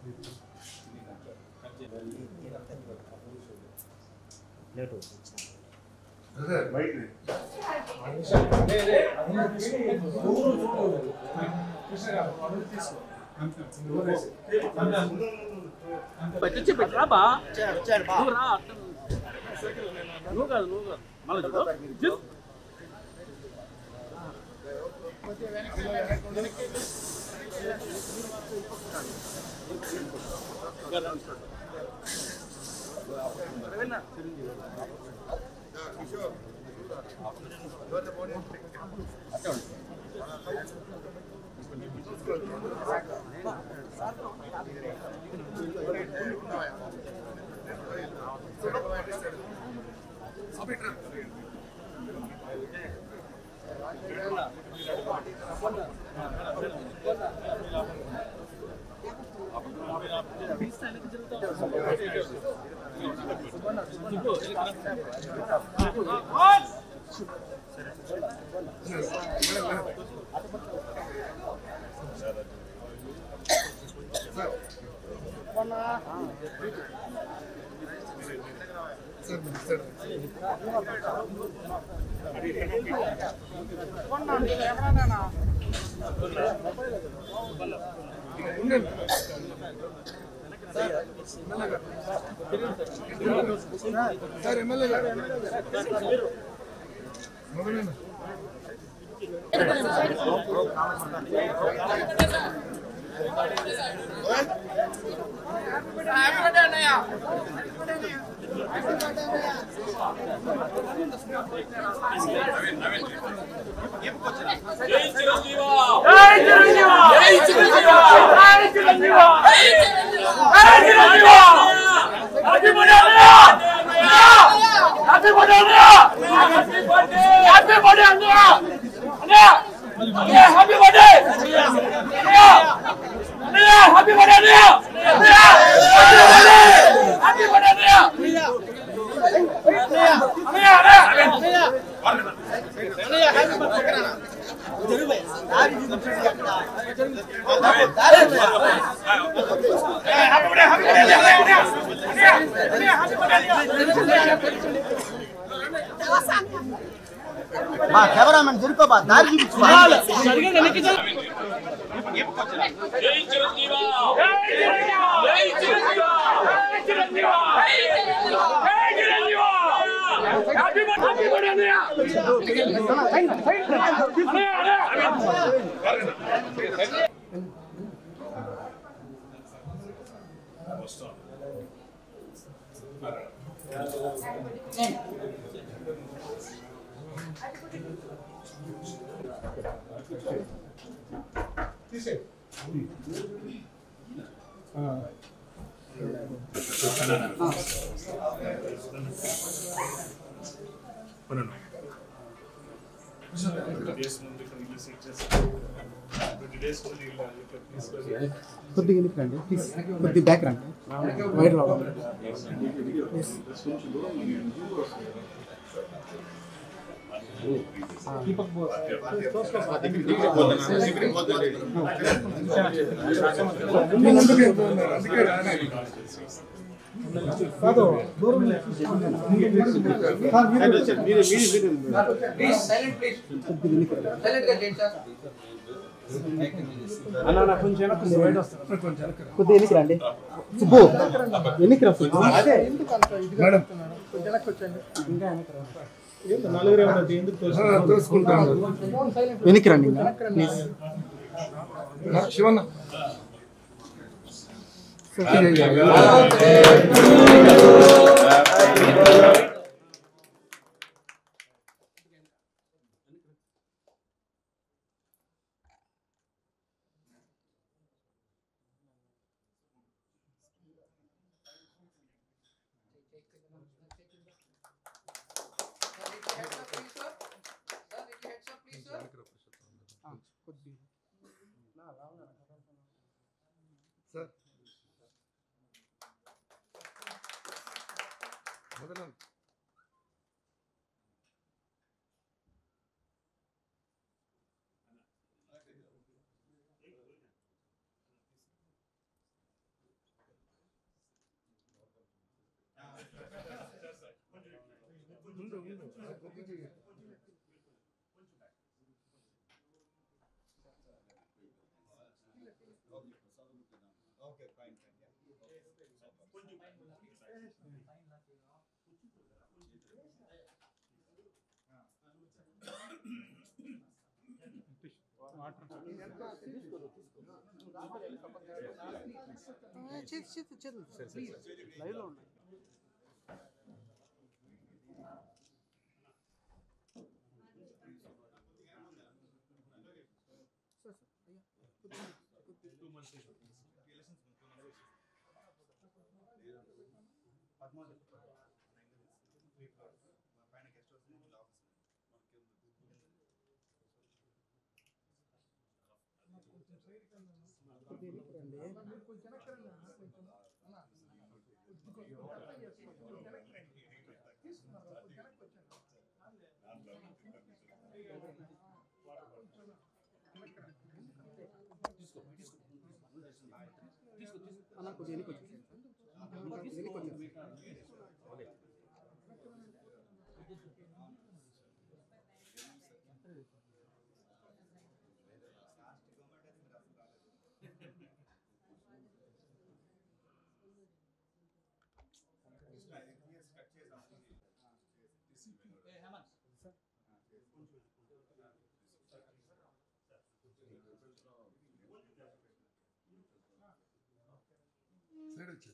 తెచ్చి పెట్టరా బా నువ్వు రా అట్ట నువ్వు కాదు నువ్వు కాదు మళ్ళీ చూడు చూడు. బా కెమెరామెన్ జరుకోబా దారి చూపించు కొద్దిగా వెనక్కి రండి ప్లీజ్ కొద్దిగా బ్యాక్ రండి వైర్ రావాలి కొద్దిగా ఎన్నికి రండి సుబ్బు ఎన్నికి రా సుబ్బు అదే వెనక్కి రండి ఇంకా ప్లీజ్ శివన్న సార్ మొదలండి చేతి చేతి చేతులు లైవ్లో ఉన్నాయి సార్ సార్ అయ్యా అన్న కొద్దిగా ఎన్నికి వచ్చేసి ఎన్నికి వచ్చేసి సైడ్ వచ్చేది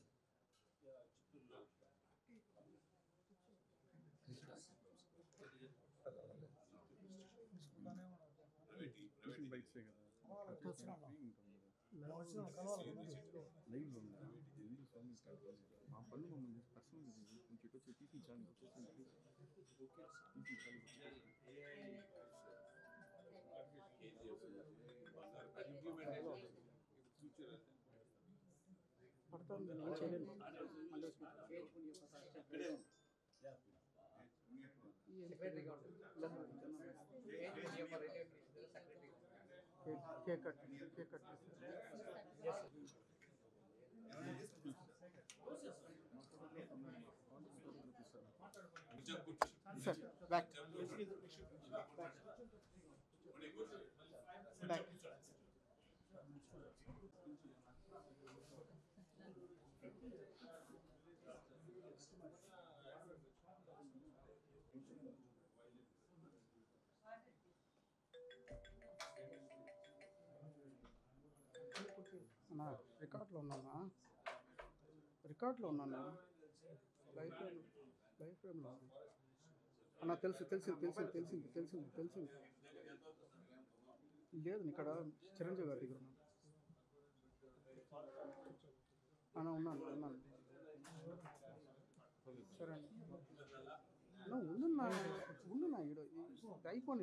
లైవ్ ఉంది ఎందుకు స్వామి మా పనులు మమ్మల్ని పర్సనల్ కొంచెం ఇటు వచ్చి తీపించాలి పడుతుంది నేను చేయలేను మళ్ళీ వచ్చి cake cut cake cut sir back back అన్నా రికార్డ్లో ఉన్నానా రికార్డ్లో ఉన్నాను లైఫ్ ఫ్రేమ్ లైఫ్ ఫ్రేమ్లో అన్న తెలుసు తెలిసింది తెలిసింది తెలిసింది తెలిసింది తెలిసింది లేదు నేను ఇక్కడ చిరంజీవి గారి దగ్గర ఉన్నాను అన్న ఉన్నాను ఉన్నాను సరే అండి అన్న ఉండున్నా ఉండున్నా ఈడ ఇది అయిపోయి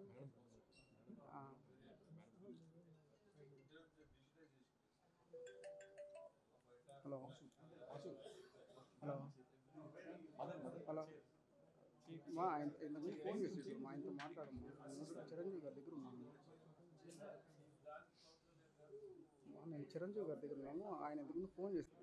హలో హలో హలో మా ఆయన ఇంతకు ముందు ఫోన్ చేసేది మా ఆయనతో మాట్లాడము నేను చిరంజీవి గారి దగ్గర ఉన్నాను మా నేను చిరంజీవి గారి దగ్గర ఉన్నాను ఆయన ఇంతకు ముందు ఫోన్ చేసి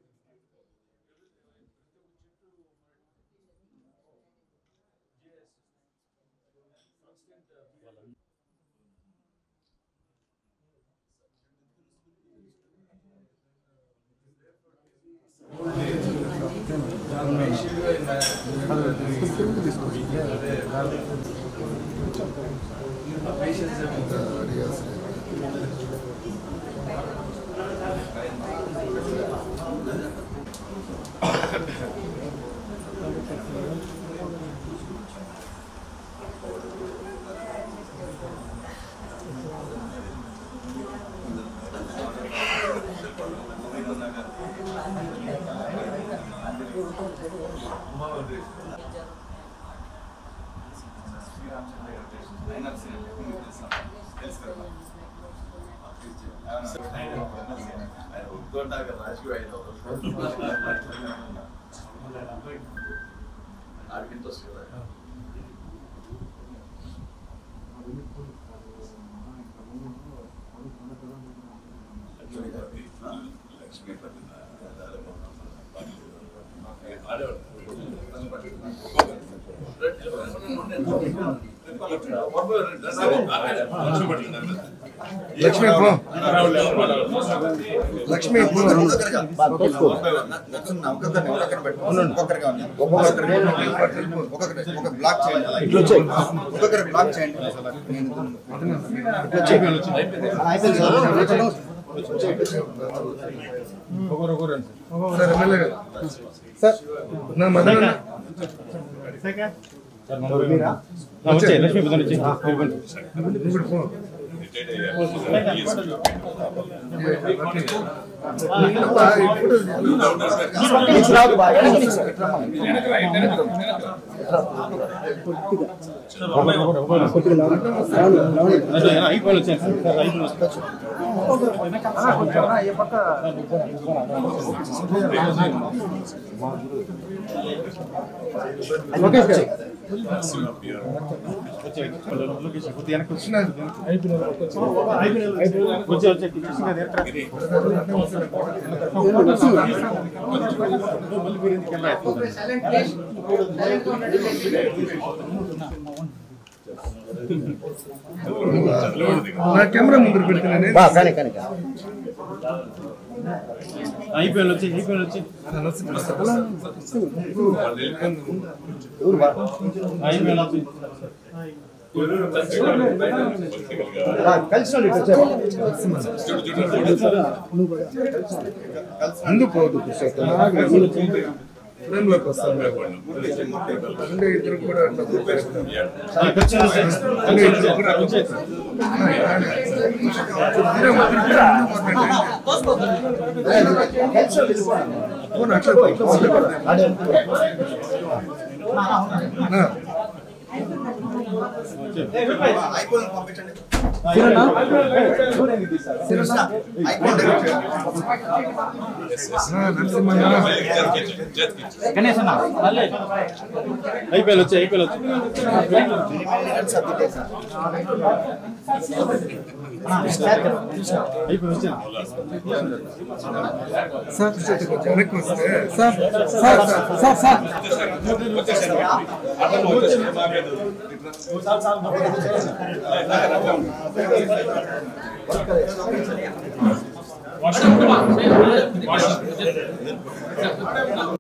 లక్ష్మీ లక్ష్మీ పో లక్ష్మీ పో ఒక్కొక్కరి బ్లాక్ చేయండి ఒక్కొక్కరి బ్లాక్ చేయండి సార్ ఎమ్మెల్యే గారు సార్ నా మదన ఇప్పుడు పో నా కెమెరా ముందు పెడుతున్నానే కానీ కానీ అయిపోయాను వచ్చి అయిపోయాను వచ్చి అయిపోయాను వచ్చి కలిసి ముందు పోదు ఫ్రెండ్లోకి వస్తాను అంటే ఇద్దరు కూడా అట్లా అంటే ఇద్దరు కూడా అట్లా ఇద్దరు ముగ్గురు కూడా ముందు పోతాండి. అవును, అట్లా ఆ. ఐఫోన్ పంపించండి ఆ, నరసింహన్న గణేష్ అన్న మళ్ళీ అయిపోయాను వచ్చి అయిపోయాను వచ్చి అయిపోయి వచ్చాను కొంచెం వెనక్కి వస్తే సార్ సార్ సార్ సార్